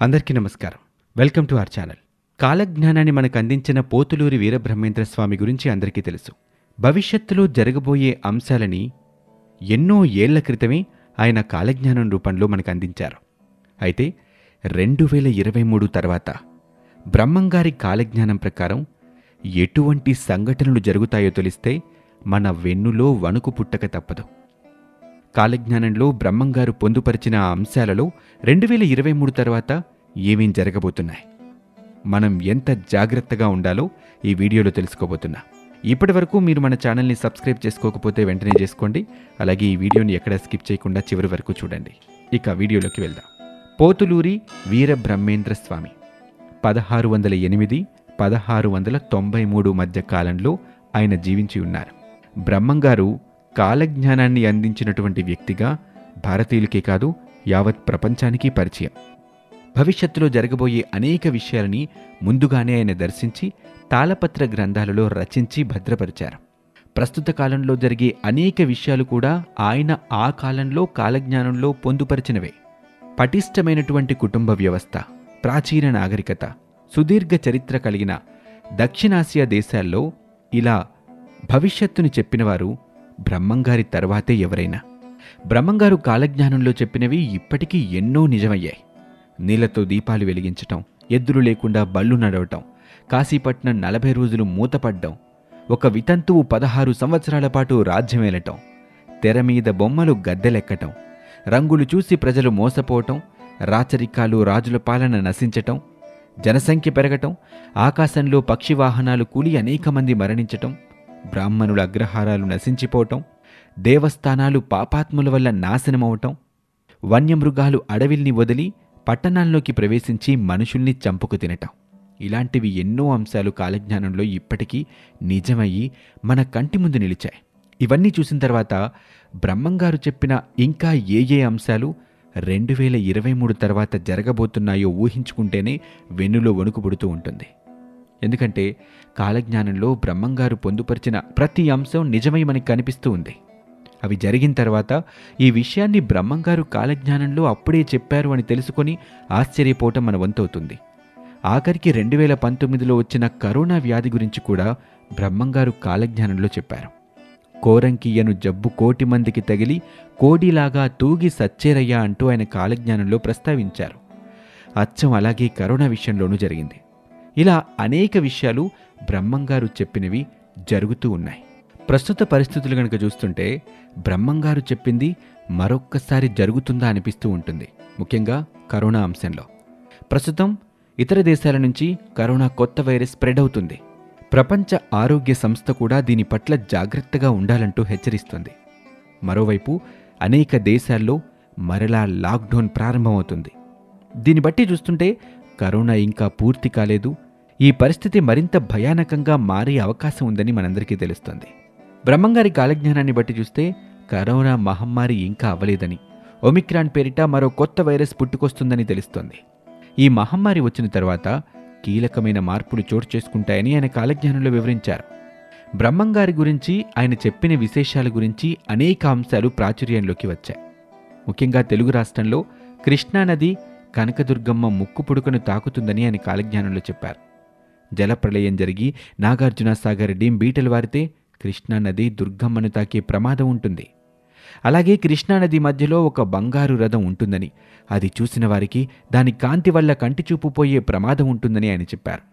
అందరికీ నమస్కారం welcome to our channel కాలజ్ఞానాన్ని మనకు అందించిన పోతులూరి వీరబ్రహ్మేంద్ర స్వామి గురించి అందరికీ తెలుసు భవిష్యత్తులో జరగబోయే అంశాలని ఎన్నో ఏళ్ల క్రితమే ఆయన కాలజ్ఞానం రూపంలో మనకు అందించారు అయితే రెండు వేల ఇరవై మూడు తర్వాత బ్రహ్మంగారి కాలజ్ఞానం ప్రకారం ఎటువంటి సంఘటనలు జరుగుతాయో తెలిస్తే మన వెన్నులో వణుకు పుట్టక తప్పదు కాలజ్ఞానంలో బ్రహ్మంగారు పొందుపరిచిన ఆ అంశాలలో రెండు వేల ఇరవై మూడు తర్వాత ఏమేం జరగబోతున్నాయి మనం ఎంత జాగ్రత్తగా ఉండాలో ఈ వీడియోలో తెలుసుకోబోతున్నా ఇప్పటి వరకు మీరు మన ఛానల్ని సబ్స్క్రైబ్ చేసుకోకపోతే వెంటనే చేసుకోండి అలాగే ఈ వీడియోని ఎక్కడ స్కిప్ చేయకుండా చివరి వరకు చూడండి ఇక వీడియోలోకి వెళ్దాం పోతులూరి వీరబ్రహ్మేంద్ర స్వామి పదహారు వందల ఎనిమిది పదహారు వందల తొంభై మూడు మధ్య కాలంలో ఆయన జీవించి ఉన్నారు బ్రహ్మంగారు కాలజ్ఞానాన్ని అందించినటువంటి వ్యక్తిగా భారతీయులకే కాదు యావత్ ప్రపంచానికి పరిచయం భవిష్యత్తులో జరగబోయే అనేక విషయాలని ముందుగానే ఆయన దర్శించి తాళపత్ర గ్రంథాలలో రచించి భద్రపరిచారు ప్రస్తుత కాలంలో జరిగే అనేక విషయాలు కూడా ఆయన ఆ కాలంలో కాలజ్ఞానంలో పొందుపరిచినవే పటిష్టమైనటువంటి కుటుంబ వ్యవస్థ ప్రాచీన నాగరికత సుదీర్ఘ చరిత్ర కలిగిన దక్షిణాసియా దేశాల్లో ఇలా భవిష్యత్తుని చెప్పినవారు బ్రహ్మంగారి తర్వాతే ఎవరైనా బ్రహ్మంగారు కాలజ్ఞానంలో చెప్పినవి ఇప్పటికీ ఎన్నో నిజమయ్యాయి నీళ్లతో దీపాలు వెలిగించటం ఎద్దులు లేకుండా బళ్ళు నడవటం కాశీపట్నం నలభై రోజులు మూతపడ్డం ఒక వితంతువు పదహారు సంవత్సరాల పాటు రాజ్యమేలటం తెర మీద బొమ్మలు గద్దెలెక్కటం రంగులు చూసి ప్రజలు మోసపోవటం రాచరికాలు రాజుల పాలన నశించటం జనసంఖ్య పెరగటం ఆకాశంలో పక్షి వాహనాలు కూలి అనేక మంది మరణించటం బ్రాహ్మణుల అగ్రహారాలు నశించిపోవటం దేవస్థానాలు పాపాత్ముల వల్ల నాశనమవటం వన్యమృగాలు అడవిల్ని వదిలి పట్టణాల్లోకి ప్రవేశించి మనుషుల్ని చంపుకు తినటం ఇలాంటివి ఎన్నో అంశాలు కాలజ్ఞానంలో ఇప్పటికీ నిజమయ్యి మన కంటి ముందు నిలిచాయి ఇవన్నీ చూసిన తర్వాత బ్రహ్మంగారు చెప్పిన ఇంకా ఏ ఏ అంశాలు రెండు వేల ఇరవై మూడు తర్వాత జరగబోతున్నాయో ఊహించుకుంటేనే వెన్నులో వణుకు పుడుతూ ఉంటుంది ఎందుకంటే కాలజ్ఞానంలో బ్రహ్మంగారు పొందుపరిచిన ప్రతి అంశం నిజమై మనకి కనిపిస్తూ ఉంది అవి జరిగిన తర్వాత ఈ విషయాన్ని బ్రహ్మంగారు కాలజ్ఞానంలో అప్పుడే చెప్పారు అని తెలుసుకొని ఆశ్చర్యపోవటం మన వంతవుతుంది ఆఖరికి రెండు వేల పంతొమ్మిదిలో వచ్చిన కరోనా వ్యాధి గురించి కూడా బ్రహ్మంగారు కాలజ్ఞానంలో చెప్పారు కోరంకియ్యను జబ్బు కోటి మందికి తగిలి కోడిలాగా తూగి సచ్చేరయ్యా అంటూ ఆయన కాలజ్ఞానంలో ప్రస్తావించారు అచ్చం అలాగే కరోనా విషయంలోనూ జరిగింది ఇలా అనేక విషయాలు బ్రహ్మంగారు చెప్పినవి జరుగుతూ ఉన్నాయి ప్రస్తుత పరిస్థితులు కనుక చూస్తుంటే బ్రహ్మంగారు చెప్పింది మరొక్కసారి జరుగుతుందా అనిపిస్తూ ఉంటుంది ముఖ్యంగా కరోనా అంశంలో ప్రస్తుతం ఇతర దేశాల నుంచి కరోనా కొత్త వైరస్ స్ప్రెడ్ అవుతుంది ప్రపంచ ఆరోగ్య సంస్థ కూడా దీని పట్ల జాగ్రత్తగా ఉండాలంటూ హెచ్చరిస్తుంది మరోవైపు అనేక దేశాల్లో మరలా లాక్డౌన్ ప్రారంభమవుతుంది దీన్ని బట్టి చూస్తుంటే కరోనా ఇంకా పూర్తి కాలేదు ఈ పరిస్థితి మరింత భయానకంగా మారే అవకాశం ఉందని మనందరికీ తెలుస్తుంది బ్రహ్మంగారి కాలజ్ఞానాన్ని బట్టి చూస్తే కరోనా మహమ్మారి ఇంకా అవ్వలేదని ఒమిక్రాన్ పేరిట మరో కొత్త వైరస్ పుట్టుకొస్తుందని తెలుస్తోంది ఈ మహమ్మారి వచ్చిన తర్వాత కీలకమైన మార్పులు చోటు చేసుకుంటాయని ఆయన కాలజ్ఞానంలో వివరించారు బ్రహ్మంగారి గురించి ఆయన చెప్పిన విశేషాల గురించి అనేక అంశాలు ప్రాచుర్యంలోకి వచ్చాయి ముఖ్యంగా తెలుగు రాష్ట్రంలో కృష్ణానది కనకదుర్గమ్మ ముక్కు పుడుకను తాకుతుందని ఆయన కాలజ్ఞానంలో చెప్పారు జలప్రళయం జరిగి నాగార్జున సాగర్ డీం బీటలు వారితే కృష్ణానది దుర్గమ్మను తాకే ప్రమాదం ఉంటుంది అలాగే కృష్ణానది మధ్యలో ఒక బంగారు రథం ఉంటుందని అది చూసిన వారికి దాని కాంతి వల్ల కంటిచూపు పోయే ప్రమాదం ఉంటుందని ఆయన చెప్పారు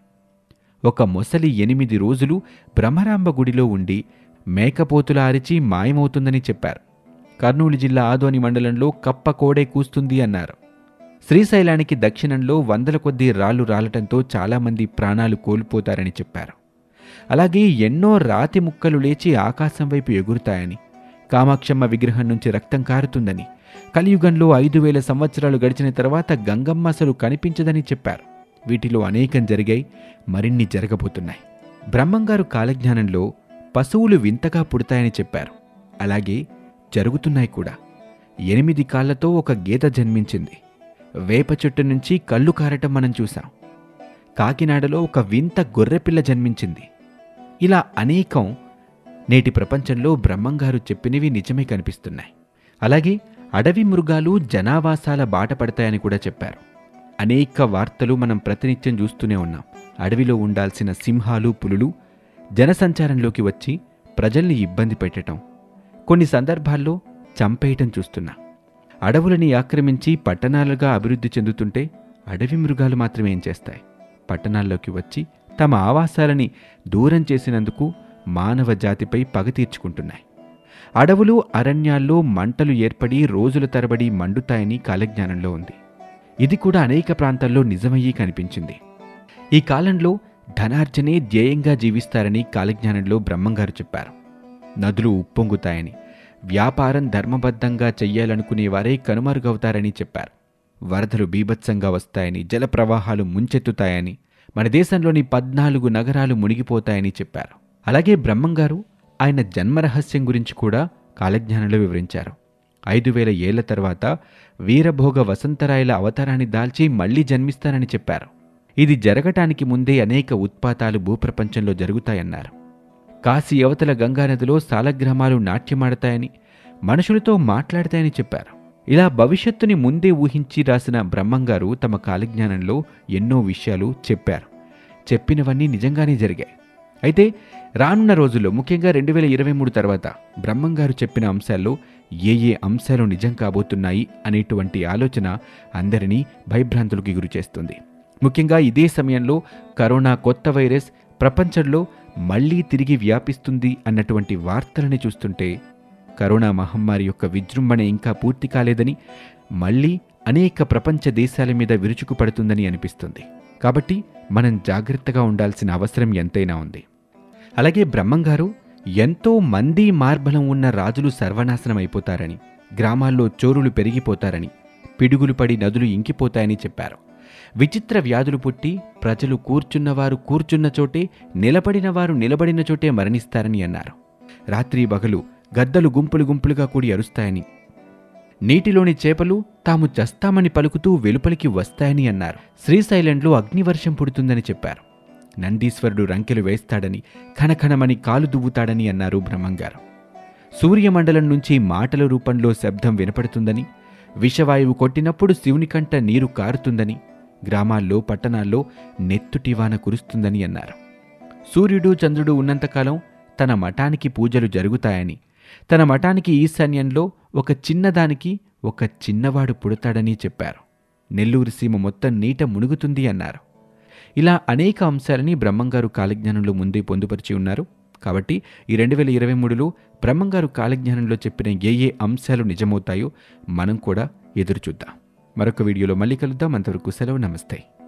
ఒక మొసలి ఎనిమిది రోజులు బ్రహ్మరాంబ గుడిలో ఉండి మేకపోతుల అరిచి మాయమవుతుందని చెప్పారు కర్నూలు జిల్లా ఆదోని మండలంలో కప్ప కోడే కూస్తుంది అన్నారు శ్రీశైలానికి దక్షిణంలో వందల కొద్దీ రాళ్లు రాలటంతో చాలామంది ప్రాణాలు కోల్పోతారని చెప్పారు అలాగే ఎన్నో రాతి ముక్కలు లేచి ఆకాశం వైపు ఎగురుతాయని కామాక్షమ్మ విగ్రహం నుంచి రక్తం కారుతుందని కలియుగంలో ఐదు వేల సంవత్సరాలు గడిచిన తర్వాత గంగమ్మ అసలు కనిపించదని చెప్పారు వీటిలో అనేకం జరిగాయి మరిన్ని జరగబోతున్నాయి బ్రహ్మంగారు కాలజ్ఞానంలో పశువులు వింతగా పుడతాయని చెప్పారు అలాగే జరుగుతున్నాయి కూడా ఎనిమిది కాళ్లతో ఒక గీత జన్మించింది వేప చెట్టు నుంచి కళ్ళు కారటం మనం చూసాం కాకినాడలో ఒక వింత గొర్రెపిల్ల జన్మించింది ఇలా అనేకం నేటి ప్రపంచంలో బ్రహ్మంగారు చెప్పినవి నిజమే కనిపిస్తున్నాయి అలాగే అడవి మృగాలు జనావాసాల బాట పడతాయని కూడా చెప్పారు అనేక వార్తలు మనం ప్రతినిత్యం చూస్తూనే ఉన్నాం అడవిలో ఉండాల్సిన సింహాలు పులులు జనసంచారంలోకి వచ్చి ప్రజల్ని ఇబ్బంది పెట్టడం కొన్ని సందర్భాల్లో చంపేయటం చూస్తున్నా అడవులని ఆక్రమించి పట్టణాలుగా అభివృద్ధి చెందుతుంటే అడవి మృగాలు మాత్రమే ఏం చేస్తాయి పట్టణాల్లోకి వచ్చి తమ ఆవాసాలని దూరం చేసినందుకు మానవ జాతిపై పగ తీర్చుకుంటున్నాయి అడవులు అరణ్యాల్లో మంటలు ఏర్పడి రోజుల తరబడి మండుతాయని కాలజ్ఞానంలో ఉంది ఇది కూడా అనేక ప్రాంతాల్లో నిజమయ్యి కనిపించింది ఈ కాలంలో ధనార్జనే ధ్యేయంగా జీవిస్తారని కాలజ్ఞానంలో బ్రహ్మంగారు చెప్పారు నదులు ఉప్పొంగుతాయని వ్యాపారం ధర్మబద్ధంగా చెయ్యాలనుకునేవారే కనుమరుగవుతారని చెప్పారు వరదలు బీభత్సంగా వస్తాయని జల ప్రవాహాలు ముంచెత్తుతాయని మన దేశంలోని పద్నాలుగు నగరాలు మునిగిపోతాయని చెప్పారు అలాగే బ్రహ్మంగారు ఆయన జన్మరహస్యం గురించి కూడా కాలజ్ఞానంలో వివరించారు ఐదు వేల ఏళ్ల తర్వాత వీరభోగ వసంతరాయల అవతారాన్ని దాల్చి మళ్లీ జన్మిస్తానని చెప్పారు ఇది జరగటానికి ముందే అనేక ఉత్పాతాలు భూప్రపంచంలో జరుగుతాయన్నారు కాశీ అవతల గంగానదిలో సాలగ్రామాలు నాట్యమాడతాయని మనుషులతో మాట్లాడతాయని చెప్పారు ఇలా భవిష్యత్తుని ముందే ఊహించి రాసిన బ్రహ్మంగారు తమ కాలజ్ఞానంలో ఎన్నో విషయాలు చెప్పారు చెప్పినవన్నీ నిజంగానే జరిగాయి అయితే రానున్న రోజుల్లో ముఖ్యంగా రెండు వేల ఇరవై మూడు తర్వాత బ్రహ్మంగారు చెప్పిన అంశాల్లో ఏ ఏ అంశాలు నిజం కాబోతున్నాయి అనేటువంటి ఆలోచన అందరినీ భయభ్రాంతులకు గురిచేస్తుంది ముఖ్యంగా ఇదే సమయంలో కరోనా కొత్త వైరస్ ప్రపంచంలో మళ్లీ తిరిగి వ్యాపిస్తుంది అన్నటువంటి వార్తలని చూస్తుంటే కరోనా మహమ్మారి యొక్క విజృంభణ ఇంకా పూర్తి కాలేదని మళ్ళీ అనేక ప్రపంచ దేశాల మీద విరుచుకుపడుతుందని అనిపిస్తుంది కాబట్టి మనం జాగ్రత్తగా ఉండాల్సిన అవసరం ఎంతైనా ఉంది అలాగే బ్రహ్మంగారు ఎంతో మంది మార్బలం ఉన్న రాజులు సర్వనాశనం అయిపోతారని గ్రామాల్లో చోరులు పెరిగిపోతారని పిడుగులు పడి నదులు ఇంకిపోతాయని చెప్పారు విచిత్ర వ్యాధులు పుట్టి ప్రజలు కూర్చున్నవారు కూర్చున్న చోటే నిలబడిన వారు నిలబడిన చోటే మరణిస్తారని అన్నారు రాత్రి బగలు గద్దలు గుంపులు గుంపులుగా కూడి అరుస్తాయని నీటిలోని చేపలు తాము చస్తామని పలుకుతూ వెలుపలికి వస్తాయని అన్నారు శ్రీశైలంలో అగ్నివర్షం పుడుతుందని చెప్పారు నందీశ్వరుడు రంకెలు వేస్తాడని ఖనఖనమని కాలు దువ్వుతాడని అన్నారు బ్రహ్మంగారు సూర్యమండలం నుంచి మాటల రూపంలో శబ్దం వినపడుతుందని విషవాయువు కొట్టినప్పుడు శివుని కంట నీరు కారుతుందని గ్రామాల్లో పట్టణాల్లో నెత్తుటివాన కురుస్తుందని అన్నారు సూర్యుడు చంద్రుడు ఉన్నంతకాలం తన మఠానికి పూజలు జరుగుతాయని తన మఠానికి ఈశాన్యంలో ఒక చిన్నదానికి ఒక చిన్నవాడు పుడతాడని చెప్పారు నెల్లూరు సీమ మొత్తం నీట మునుగుతుంది అన్నారు ఇలా అనేక అంశాలని బ్రహ్మంగారు కాలజ్ఞానంలో ముందే పొందుపరిచి ఉన్నారు కాబట్టి ఈ రెండు వేల ఇరవై మూడులో బ్రహ్మంగారు కాలజ్ఞానంలో చెప్పిన ఏ ఏ అంశాలు నిజమవుతాయో మనం కూడా ఎదురు చూద్దాం మరొక వీడియోలో మళ్ళీ కలుద్దాం అంతవరకు సెలవు నమస్తే